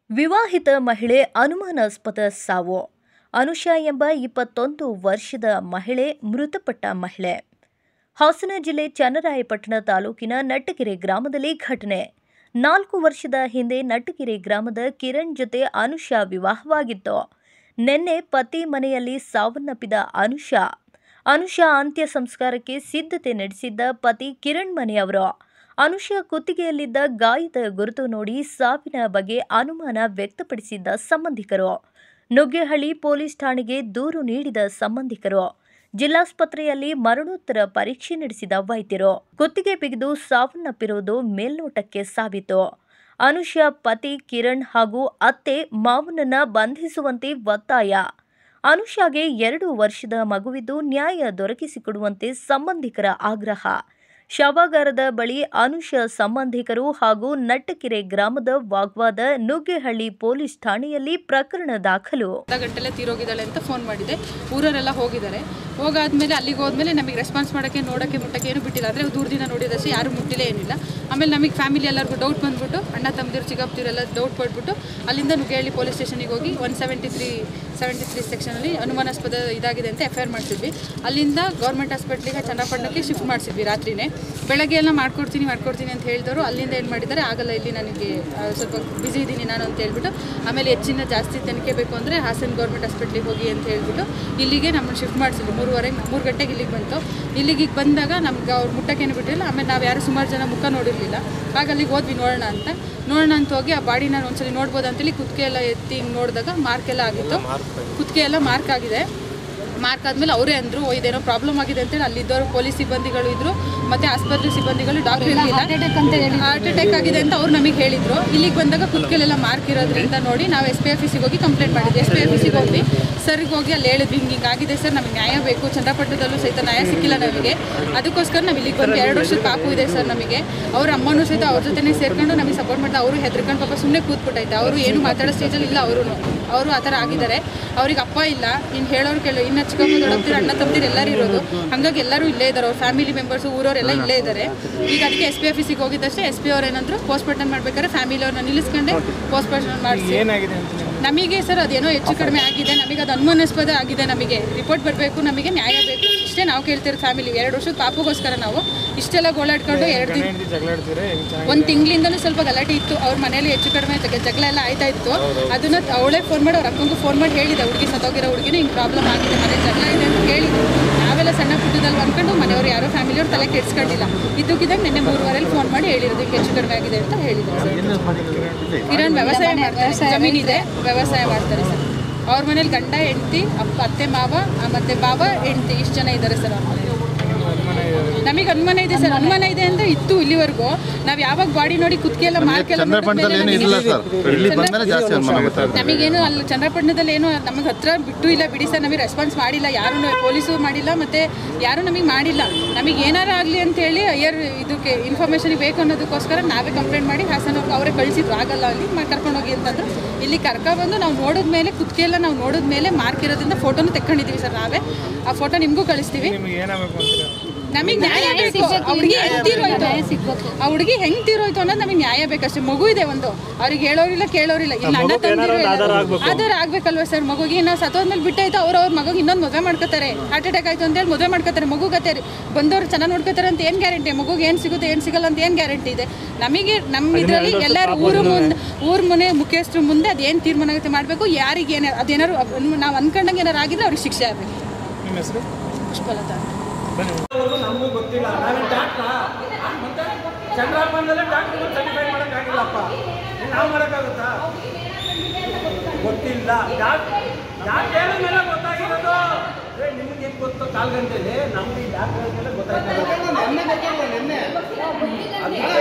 ವಿವಾಹಿತ ಮಹಿಳೆ ಅನುಮಾನಾಸ್ಪದ ಸಾವು ಅನುಷಾ ಎಂಬ ಇಪ್ಪತ್ತೊಂದು ವರ್ಷದ ಮಹಿಳೆ ಮೃತಪಟ್ಟ ಮಹಿಳೆ ಹಾಸನ ಜಿಲ್ಲೆ ಚನ್ನರಾಯಪಟ್ಟಣ ತಾಲೂಕಿನ ನಟ್ಟಗೆರೆ ಗ್ರಾಮದಲ್ಲಿ ಘಟನೆ ನಾಲ್ಕು ವರ್ಷದ ಹಿಂದೆ ನಟ್ಟಗೆರೆ ಗ್ರಾಮದ ಕಿರಣ್ ಜೊತೆ ಅನುಷಾ ವಿವಾಹವಾಗಿತ್ತು ನಿನ್ನೆ ಪತಿ ಮನೆಯಲ್ಲಿ ಸಾವನ್ನಪ್ಪಿದ ಅನುಷಾ ಅನುಷಾ ಅಂತ್ಯ ಸಂಸ್ಕಾರಕ್ಕೆ ಸಿದ್ಧತೆ ನಡೆಸಿದ್ದ ಪತಿ ಕಿರಣ್ ಮನೆಯವರು ಅನುಷಾ ಕುತ್ತಿಗೆಯಲ್ಲಿದ್ದ ಗಾಯದ ಗುರುತು ನೋಡಿ ಸಾವಿನ ಬಗ್ಗೆ ಅನುಮಾನ ವ್ಯಕ್ತಪಡಿಸಿದ್ದ ಸಂಬಂಧಿಕರು ನುಗ್ಗೇಹಳ್ಳಿ ಪೊಲೀಸ್ ಠಾಣೆಗೆ ದೂರು ನೀಡಿದ ಸಂಬಂಧಿಕರು ಜಿಲ್ಲಾಸ್ಪತ್ರೆಯಲ್ಲಿ ಮರಣೋತ್ತರ ಪರೀಕ್ಷೆ ನಡೆಸಿದ ವೈದ್ಯರು ಕುತ್ತಿಗೆ ಬಿಗಿದು ಸಾವನ್ನಪ್ಪಿರುವುದು ಮೇಲ್ನೋಟಕ್ಕೆ ಸಾಬೀತು ಅನುಷಾ ಪತಿ ಕಿರಣ್ ಹಾಗೂ ಅತ್ತೆ ಮಾವನನ್ನ ಬಂಧಿಸುವಂತೆ ಒತ್ತಾಯ ಅನುಷಾಗೆ ಎರಡು ವರ್ಷದ ಮಗುವಿದ್ದು ನ್ಯಾಯ ದೊರಕಿಸಿಕೊಡುವಂತೆ ಸಂಬಂಧಿಕರ ಆಗ್ರಹ ಶವಾಗಾರದ ಬಳಿ ಅನುಷಾ ಸಂಬಂಧಿಕರು ಹಾಗೂ ನಟ್ಟಕೆರೆ ಗ್ರಾಮದ ವಾಗ್ವಾದ ನುಗ್ಗೇಹಳ್ಳಿ ಪೊಲೀಸ್ ಠಾಣೆಯಲ್ಲಿ ಪ್ರಕರಣ ದಾಖಲು ಅರ್ಧ ಗಂಟೆಲೆ ತೀರೋಗಿದ್ದಾಳೆ ಅಂತ ಫೋನ್ ಮಾಡಿದೆ ಊರವರೆಲ್ಲ ಹೋಗಿದ್ದಾರೆ ಹೋಗಾದ್ಮೇಲೆ ಅಲ್ಲಿಗೆ ಹೋದ್ಮೇಲೆ ನಮಗೆ ರೆಸ್ಪಾನ್ಸ್ ಮಾಡೋಕ್ಕೆ ನೋಡೋಕ್ಕೆ ಮುಟ್ಟಕ್ಕೆ ಏನು ಬಿಟ್ಟಿಲ್ಲ ಅಂದರೆ ದೂರದಿಂದ ನೋಡಿದಷ್ಟೇ ಯಾರು ಮುಟ್ಟಿಲ್ಲ ಏನಿಲ್ಲ ಆಮೇಲೆ ನಮಗೆ ಫ್ಯಾಮಿಲಿ ಎಲ್ಲರಿಗೂ ಡೌಟ್ ಬಂದ್ಬಿಟ್ಟು ಅಣ್ಣ ತಮ್ಮದಿರು ಚಿಕ್ಕಪ್ಪದಿರೆಲ್ಲ ಡೌಟ್ ಪಟ್ಬಿಟ್ಟು ಅಲ್ಲಿಂದ ನುಗ್ಗೇಹಳ್ಳಿ ಪೊಲೀಸ್ ಸ್ಟೇಷನಿಗೆ ಹೋಗಿ one seventy three seventy three ಸೆಕ್ಷನಲ್ಲಿ ಅನುಮಾನಾಸ್ಪದ ಇದಾಗಿದೆ ಅಂತ ಎಫ್ ಐ ಆರ್ ಮಾಡಿಸಿದ್ವಿ ಅಲ್ಲಿಂದ ಗೌರ್ಮೆಂಟ್ ಹಾಸ್ಪಿಟ್ಲಿಗೆ ಚನ್ನಪಟ್ಟಣಕ್ಕೆ ಶಿಫ್ಟ್ ಮಾಡಿಸಿದ್ವಿ ರಾತ್ರಿನೇ ಬೆಳಗ್ಗೆ ಎಲ್ಲ ಮಾಡ್ಕೊಡ್ತೀನಿ ಮಾಡ್ಕೊಡ್ತೀನಿ ಅಂತ ಹೇಳಿದವರು ಅಲ್ಲಿಂದ ಏನು ಮಾಡಿದ್ದಾರೆ ಆಗಲ್ಲ ಇಲ್ಲಿ ನನಗೆ ಆ, ಸ್ವಲ್ಪ ಬ್ಯುಸಿ ಇದ್ದೀನಿ ನಾನು ಅಂತ ಹೇಳ್ಬಿಟ್ಟು ಆಮೇಲೆ ಹೆಚ್ಚಿನ ಜಾಸ್ತಿ ತನಿಖೆ ಬೇಕು ಅಂದರೆ ಹಾಸನ್ ಗೌರ್ಮೆಂಟ್ ಹಾಸ್ಪಿಟ್ಲಿಗೆ ಹೋಗಿ ಅಂತ ಹೇಳ್ಬಿಟ್ಟು ಇಲ್ಲಿಗೆ ನಮ್ಮನ್ನು ಶಿಫ್ಟ್ ಮಾಡಿಸಿದ್ವಿ ಮೂರುವರೆಗೆ ಮೂರು ಗಂಟೆಗೆ ಇಲ್ಲಿಗೆ ಬಂತು ಇಲ್ಲಿಗೆ ಈಗ ಬಂದಾಗ ನಮ್ಗೆ ಅವ್ರು ಮುಟ್ಟಕ್ಕೇನು ಬಿಟ್ಟಿಲ್ಲ ಆಮೇಲೆ ನಾವು ಯಾರು ಸುಮಾರು ಜನ ಮುಖ ನೋಡಿರಲಿಲ್ಲ ಆಗ ಅಲ್ಲಿಗೆ ಹೋದ್ವಿ ನೋಡೋಣ ಅಂತ ನೋಡೋಣ ಅಂತ ಹೋಗಿ ಆ ಬಾಡಿನ ಒಂದ್ಸಲಿ ನೋಡ್ಬೋದು ಅಂತೇಳಿ ಕುತ್ತಿಗೆ ಎಲ್ಲ ಎತ್ತಿ ಹಿಂಗೆ ನೋಡಿದಾಗ ಮಾರ್ಕ್ ಎಲ್ಲ ಆಗಿತ್ತು ಕುತ್ತಿಗೆ ಎಲ್ಲ ಮಾರ್ಕ್ ಆಗಿದೆ ಮಾರ್ಕ್ ಆದ್ಮೇಲೆ ಅವರೇ ಅಂದ್ರು "ಓ, ಇದೇನೋ ಪ್ರಾಬ್ಲಮ್ ಆಗಿದೆ ಅಂತೇಳಿ ಅಲ್ಲಿದ್ದವರು ಪೊಲೀಸ್ ಸಿಬ್ಬಂದಿಗಳು ಇದ್ರು ಮತ್ತೆ ಆಸ್ಪತ್ರೆ ಸಿಬ್ಬಂದಿಗಳು ಡಾಕ್ಟರ್ ಇರಲಿಲ್ಲ ಹಾರ್ಟ್ ಅಟ್ಯಾಕ್ ಆಗಿದೆ ಅಂತ ಅವ್ರು ನಮಗೆ ಹೇಳಿದ್ರು ಇಲ್ಲಿಗೆ ಬಂದಾಗ ಕುತ್ತಿಗೆಲೆಲ್ಲ ಮಾರ್ಕ್ ಇರೋದ್ರಿಂದ ನೋಡಿ ನಾವು ಎಸ್ ಪಿ ಆಫೀಸಿಗೆ ಹೋಗಿ ಕಂಪ್ಲೇಂಟ್ ಮಾಡಿದ್ವಿ ಎಸ್ ಪಿ ಆಫೀಸಿಗೆ ಹೋಗಿ ಸರ್ಗೆ ಹೋಗಿ ಅಲ್ಲಿ ಹೇಳಿದ್ವಿ ಹಿಂಗೆ ಹಿಂಗಾಗಿದೆ ಸರ್ ನಮಗೆ ನ್ಯಾಯ ಬೇಕು ಚಂದ್ರಪಟ್ಟಣದಲ್ಲೂ ಸಹಿತ ನ್ಯಾಯ ಸಿಕ್ಕಿಲ್ಲ ನಮಗೆ ಅದಕ್ಕೋಸ್ಕರ ನಾವು ಇಲ್ಲಿಗೆ ಬಂದು ಎರಡು ವರ್ಷದ ಪಾಪು ಇದೆ ಸರ್ ನಮಗೆ ಅವ್ರ ಅಮ್ಮನೂ ಸಹಿತ ಅವ್ರ ಜೊತೆನೇ ಸೇರ್ಕೊಂಡು ನಮಗೆ ಸಪೋರ್ಟ್ ಮಾಡ್ತಾ ಅವರು ಹೆದರ್ಕೊಂಡು ಪಾಪ ಸುಮ್ಮನೆ ಕೂತ್ಬಿಟ್ಟೈತೆ ಅವರು ಏನು ಮಾತಾಡೋ ಸ್ಟೇಜಲ್ಲಿ ಇಲ್ಲ ಅವರು ಅವರು ಆ ಥರ ಆಗಿದ್ದಾರೆ ಅವ್ರಿಗೆ ಅಪ್ಪ ಇಲ್ಲ ಇನ್ನು ಹೇಳೋರು ಕೇಳೋ ಇನ್ನು ಚಿಕ್ಕಮ್ಮ ದೊಡ್ಡಪ್ತಿರು ಅಣ್ಣ ತಮ್ಮದಿರು ಎಲ್ಲರೂ ಇರೋದು ಹಾಗಾಗಿ ಎಲ್ಲರೂ ಇಲ್ಲೇ ಇದ್ದಾರೆ ಅವ್ರ ಫ್ಯಾಮಿಲಿ ಮೆಂಬರ್ಸು ಊರವರೆಲ್ಲ ಇಲ್ಲೇ ಇದ್ದಾರೆ ಈಗ ಅದಕ್ಕೆ ಎಸ್ ಪಿ ಆಫೀಸಿಗೆ ಹೋಗಿದ್ದಷ್ಟೇ ಎಸ್ ಪಿ ಅವ್ರು ಏನಂದ್ರು ಪೋಸ್ಟ್ಮಾರ್ಟಮ್ ಮಾಡ್ಬೇಕಾದ್ರೆ ಫ್ಯಾಮಿಲಿ ಅವ್ರನ್ನ ನಿಲ್ಲಿಸ್ಕೊಂಡೆ ಪೋಸ್ಟ್ಮಾರ್ಟಮ್ ಮಾಡಿಸಿ ಏನಾಗಿದೆ ಅಂತ ನಿಮ್ಗೆ? ನಮಗೆ ಸರ್ ಅದೇನೋ ಹೆಚ್ಚು ಕಡಿಮೆ ಆಗಿದೆ ನಮಗೆ ಅದು ಅನುಮಾನಾಸ್ಪದ ಆಗಿದೆ ನಮಗೆ ರಿಪೋರ್ಟ್ ಬರಬೇಕು ನಮಗೆ ನ್ಯಾಯ ಬೇಕು ಇಷ್ಟೇ ನಾವು ಕೇಳ್ತಿರೋ ಫ್ಯಾಮಿಲಿ ಎರಡು ವರ್ಷದ ಪಾಪುಗೋಸ್ಕರ ನಾವು ಇಷ್ಟೆಲ್ಲ ಗೋಳಾಡ್ಕೊಂಡು ಎರಡು ದಿನ ಹೆಂಡ್ತಿ ಜಗಳ ಆಡ್ತೀರಾ ಹೆಂಗ್ ಚೆನ್ನಾಗಿ ಒಂದು ತಿಂಗಳಿಂದನೂ ಸ್ವಲ್ಪ ಗಲಾಟೆ ಇತ್ತು ಅವ್ರ ಮನೇಲಿ ಹೆಚ್ಚು ಕಡಿಮೆ ಜಗ- ಜಗಳ ಎಲ್ಲ ಆಯ್ತಾ ಇತ್ತು ಅದನ್ನ ಅವಳೇ ಫೋನ್ ಮಾಡಿ ಅವ್ರ ಅಕ್ಕಂಗೂ ಫೋನ್ ಮಾಡಿ ಹೇಳಿದೆ ಹುಡುಗಿ ಸತ್ತೋಗಿರೋ ಹುಡುಗಿನ ಹಿಂಗೆ ಪ್ರಾಬ್ಲಮ್ ಆಗಿದೆ ಮನೆ ಜಗಳ ಇದೆ ಅಂತ ಹೇಳಿದ್ರು ನಾವೆಲ್ಲ ಸಣ್ಣ ಪುಟ್ಟದಲ್ಲಿ ಅನ್ಕೊಂಡು ಮನೆಯವರು ಯಾರೋ ಫ್ಯಾಮಿಲಿಯವ್ರು ತಲೆ ಕೆಡ್ಸ್ಕೊಂಡಿಲ್ಲ ಇದ್ದಕ್ಕಿದ್ದಾಗ ನಿನ್ನೆ ಮೂರುವರೆಲಿ ಫೋನ್ ಮಾಡಿ ಹೇಳಿರೋದು ಹಿಂಗೆ ಹೆಚ್ಚು ಕಡಿಮೆ ಆಗಿದೆ ಅಂತ ಹೇಳಿದ್ರು ಸರ್ ಕಿರಣ್ ವ್ಯವಸಾಯ ಮಾಡ್ತಾರೆ ಜಮೀನಿದೆ ವ್ಯವಸಾಯ ಮಾಡ್ತಾರೆ ಸರ್ ಅವ್ರ ಮನೇಲಿ ಗಂಡ ಹೆಂಡತಿ ಅಪ್ಪ ಅತ್ತೆ ಮಾವ ಆ, ಮತ್ತೆ ಬಾವ ಹೆಂಡತಿ ಇಷ್ಟು ಜನ ಇದ್ದಾರೆ ಸರ್ ಅವ್ರ ಮನೇಲಿ ನಮಗೆ ಅನುಮಾನ ಇದೆ ಸರ್ ಅನುಮಾನ ಇದೆ ಅಂದ್ರೆ ಇತ್ತು ಇಲ್ಲಿವರೆಗೂ ನಾವು ಯಾವಾಗ ಬಾಡಿ ನೋಡಿ ಕುತ್ತಿಗೆ ಎಲ್ಲ ಮಾರ್ಕ್ ಎಲ್ಲ ಚಂದ್ರಪಟ್ಟಣದಲ್ಲಿ ಏನು ಇಲ್ಲ ಸರ್ ಇಲ್ಲಿ ಬಂದ್ಮೇಲೆ ಜಾಸ್ತಿ ಅನುಮಾನ ಗೊತ್ತಾಗುತ್ತೆ ನಮಗೇನು ಅಲ್ಲಿ ಚಂದ್ರಪಟ್ಟಣದಲ್ಲಿ ಏನು ನಮಗೆ ಹತ್ರ ಬಿಟ್ಟು ಇಲ್ಲ ಬಿಡಿ ಸರ್ ನಮಗೆ ರೆಸ್ಪಾನ್ಸ್ ಮಾಡಿಲ್ಲ ಯಾರು ಪೊಲೀಸು ಮಾಡಿಲ್ಲ ಮತ್ತೆ ಯಾರು ನಮಗೆ ಮಾಡಿಲ್ಲ ನಮಗೆ ಏನಾರು ಆಗಲಿ ಅಂತ ಹೇಳಿ ಅಯ್ಯರ್ ಇದಕ್ಕೆ ಇನ್ಫಾರ್ಮೇಷನ್ ಬೇಕು ಅನ್ನೋದಕ್ಕೋಸ್ಕರ ನಾವೇ ಕಂಪ್ಲೇಂಟ್ ಮಾಡಿ ಹಾಸನವ್ರಿಗೆ ಅವರೇ ಕಳಿಸಿದ್ರು ಆಗಲ್ಲ ಅಲ್ಲಿ ಕರ್ಕೊಂಡೋಗಿ ಅಂತಂದ್ರು ಇಲ್ಲಿ ಕರ್ಕೊಬಂದು ನಾವು ನೋಡಿದ್ಮೇಲೆ ಕುತ್ತಿಗೆ ಎಲ್ಲ ನಾವು ನೋಡಿದ್ಮೇಲೆ ಮಾರ್ಕ್ ಇರೋದ್ರಿಂದ ಫೋಟೋನು ತೆಕ್ಕೊಂಡಿದ್ದೀವಿ ಸರ್ ನಾವೇ ಆ ಫೋಟೋ ನಿಮಗೂ ಕಳಿಸ್ತೀವಿ ನಿಮ್ಗೆ ಏನಾಗಬೇಕು ಅಂತೀರಾ ನಮಗೆ ನ್ಯಾಯ ಬೇಕು ಆ ಹುಡುಗಿ ಹೆಂಗ್ ತೀರೋಯ್ತು ಆ ಹುಡುಗಿ ಹೆಂಗ್ ತೀರೋಯ್ತು ಅನ್ನೋದು ನಮಗೆ ನ್ಯಾಯ ಬೇಕಷ್ಟೇ ಮಗು ಇದೆ ಒಂದು ಅವ್ರಿಗೆ ಹೇಳೋರಿಲ್ಲ ಕೇಳೋರಿಲ್ಲ ಇಲ್ಲ ಅಣ್ಣ ತಂದಿರು ಆಧಾರ ಆಗ್ಬೇಕಲ್ವಾ ಸರ್ ಮಗುಗೆ ನಾವು ಸತ್ತೋದ್ಮೇಲೆ ಬಿಟ್ಟಾಯ್ತು ಅವ್ರು ಅವ್ರ ಮಗುಗೆ ಇನ್ನೊಂದು ಮದುವೆ ಮಾಡ್ಕೋತಾರೆ ಹಾರ್ಟ್ ಅಟ್ಯಾಕ್ ಆಯ್ತು ಅಂತೇಳಿ ಮದುವೆ ಮಾಡ್ಕೋತಾರೆ ಮಗು ಗತೆ ಬಂದವ್ರು ಚೆನ್ನಾಗಿ ನೋಡ್ಕೋತಾರೆ ಅಂತ ಏನು ಗ್ಯಾರಂಟಿ ಮಗುಗೆ ಏನು ಸಿಗುತ್ತೆ ಏನು ಸಿಗಲ್ಲ ಅಂತ ಏನು ಗ್ಯಾರಂಟಿ ಇದೆ ನಮಗೆ ನಮ್ಮ ಇದರಲ್ಲಿ ಎಲ್ಲರೂ ಊರು ಮುಂದೆ ಊರ್ ಮನೆ ಮುಖ್ಯಸ್ಥರು ಮುಂದೆ ಅದೇನು ತೀರ್ಮಾನ ಆಗುತ್ತೆ ಮಾಡಬೇಕು ಯಾರಿಗೆ ಏನಾರು ಅದೇನಾರು ನಾವು ಅನ್ಕೊಂಡಂಗೆ ಏನಾರು ಆಗಿದ್ರೆ ಅವ್ರಿಗೆ ಶಿಕ್ಷೆ ಆಗಬೇಕು ನಿಮ್ಮ ಹೆಸರು ಪುಷ್ಪಲತಾ ಬನ್ನಿ ನಮಗೂ ಗೊತ್ತಿಲ್ಲ ನಾವೇನು ಡಾಕ್ಟ್ರಾ ಮತ್ತೆ ಚಂದ್ರಪ್ಪನಲ್ಲೇ ಡಾಕ್ಟರ್ ಸರ್ಟಿಫೈ ಮಾಡೋಕ್ಕಾಗಿಲ್ಲಪ್ಪ ನಾವು ಮಾಡೋಕ್ಕಾಗುತ್ತಾ ಗೊತ್ತಿಲ್ಲ ಡಾಕ್ಟರ್ ಡಾಕ್ಟರ್ ಹೇಳೋ ಮೇಲೆ ಗೊತ್ತಾಗಿರೋದು ಏ ನಿಮ್ಗೆ ಹೆಂಗೆ ಗೊತ್ತು ಕಾಲ್ ಗಂಟೆಲಿ ನಮ್ಗೆ ಈ ಡಾಕ್ಟರ್ ಮೇಲೆ ಗೊತ್ತಾಯ್ತು